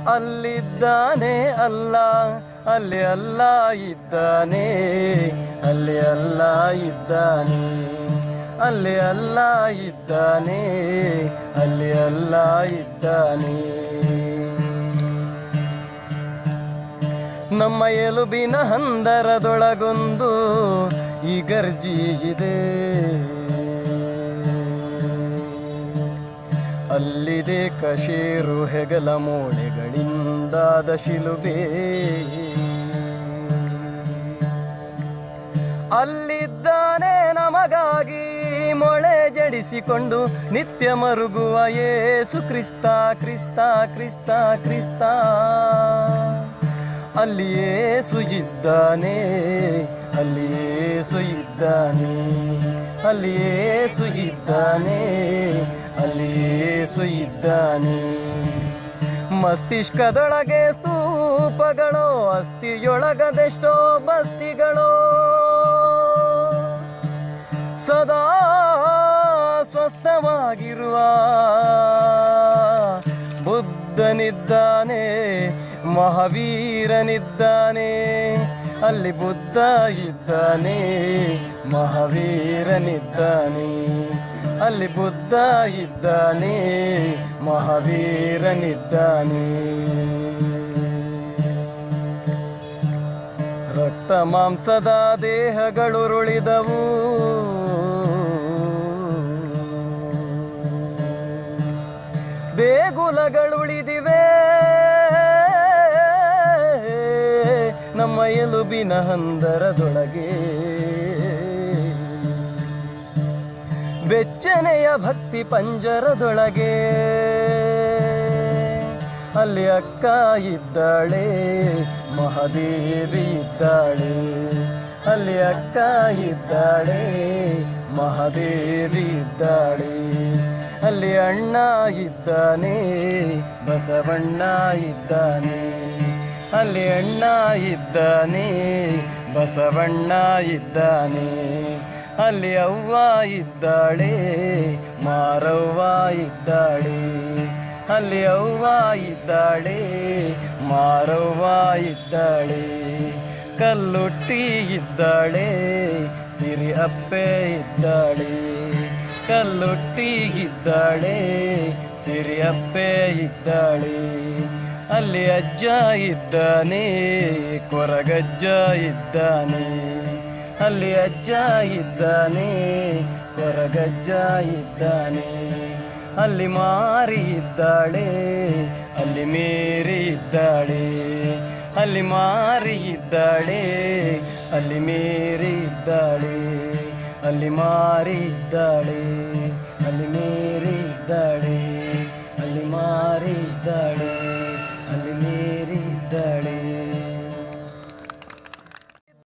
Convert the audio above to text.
ಅಲ್ಲಿದ್ದಾನೆ ಅಲ್ಲ ಅಲ್ಲಿ ಅಲ್ಲ ಇದ್ದಾನೆ ಅಲ್ಲಿ ಅಲ್ಲ ಇದ್ದಾನೆ ಅಲ್ಲಿ ಅಲ್ಲ ಇದ್ದಾನೆ ಅಲ್ಲಿ ಅಲ್ಲ ಇದ್ದಾನೆ ನಮ್ಮ ಎಲುಬಿನ ಹಂದರದೊಳಗೊಂದು ಈ ಗರ್ಜಿ ಇದೆ ಅಲ್ಲಿದೆ ಕಶೇರು ಹೆಗಲ ಮೋಳೆಗಳಿಂದಾದ ಶಿಲುಬೆ ಅಲ್ಲಿದ್ದಾನೆ ನಮಗಾಗಿ ಮೊಳೆ ಜಡಿಸಿಕೊಂಡು ನಿತ್ಯ ಮರುಗುವ ಯೇಸು ಕ್ರಿಸ್ತ ಕ್ರಿಸ್ತ ಕ್ರಿಸ್ತ ಕ್ರಿಸ್ತ ಅಲ್ಲಿಯೇ ಸುಜಿದ್ದಾನೆ ಅಲ್ಲಿಯೇ ಸುಯಿದ್ದಾನೆ ಅಲ್ಲಿಯೇ ಸುಜಿದ್ದಾನೆ ಅಲ್ಲಿಯೇ ಸುಯಿದ್ದಾನೆ ಮಸ್ತಿಷ್ಕದೊಳಗೆ ಸ್ತೂಪಗಳು ಅಸ್ಥಿಯೊಳಗದೆಷ್ಟೋ ಬಸ್ತಿಗಳು ಸದಾ ಸ್ವಸ್ಥವಾಗಿರುವ ಬುದ್ಧನಿದ್ದಾನೆ ಮಹಾವೀರನಿದ್ದಾನೆ ಅಲ್ಲಿ ಬುದ್ಧ ಇದ್ದಾನೆ ಮಹಾವೀರನಿದ್ದಾನೆ ಅಲ್ಲಿ ಬುದ್ಧ ಇದ್ದಾನೆ ಮಹಾವೀರನಿದ್ದಾನೆ ರಕ್ತ ಮಾಂಸದ ದೇಹಗಳುರುಳಿದವು ದೇಗುಲಗಳುಳಿದಿವೆ ನಮ್ಮ ಎಲುಬಿನ ಹಂದರದೊಳಗೆ ಬೆಚ್ಚನೆಯ ಭಕ್ತಿ ಪಂಜರದೊಳಗೆ ಅಲ್ಲಿ ಅಕ್ಕ ಇದ್ದಾಳೆ ಮಹಾದೇವಿ ಇದ್ದಾಳೆ ಅಲ್ಲಿ ಅಕ್ಕ ಇದ್ದಾಳೆ ಮಹಾದೇವಿ ಇದ್ದಾಳೆ ಅಲ್ಲಿ ಅಣ್ಣ ಇದ್ದಾನೆ ಬಸವಣ್ಣ ಇದ್ದಾನೆ ಅಲ್ಲಿ ಅಣ್ಣ ಇದ್ದಾನೆ ಬಸವಣ್ಣ ಇದ್ದಾನೆ ಅಲ್ಲಿ ಅವ್ವ ಇದ್ದಾಳೆ ಮಾರವ್ವ ಇದ್ದಾಳೆ ಅಲ್ಲಿ ಅವ್ವ ಇದ್ದಾಳೆ ಮಾರವ್ವ ಇದ್ದಾಳೆ ಕಲ್ಲುಟ್ಟಿ ಇದ್ದಾಳೆ ಸಿರಿ ಅಪ್ಪೆ ಇದ್ದಾಳೆ ಕಲ್ಲುಟ್ಟಿ ಇದ್ದಾಳೆ ಸಿರಿ ಅಪ್ಪೆ ಇದ್ದಾಳೆ ಅಲ್ಲಿ ಅಜ್ಜ ಇದ್ದಾನೆ ಕೊರಗಜ್ಜ ಇದ್ದಾನೆ ಅಲ್ಲಿ ಅಜ್ಜ ಇದ್ದಾನೆ ಕೊರಗಜ್ಜ ಇದ್ದಾನೆ ಅಲ್ಲಿ ಮಾರಿ ಇದ್ದಾಳೆ ಅಲ್ಲಿ ಮೇರಿ ಇದ್ದಾಳೆ ಅಲ್ಲಿ ಮಾರಿ ಇದ್ದಾಳೆ ಅಲ್ಲಿ ಮೇರಿ ಇದ್ದಾಳೆ ಅಲ್ಲಿ ಮಾರಿ ಇದ್ದಾಳೆ ಅಲ್ಲಿ ಮೇರಿ ಇದ್ದಾಳೆ ಅಲ್ಲಿ ಮಾರಿ ಇದ್ದಾಳೆ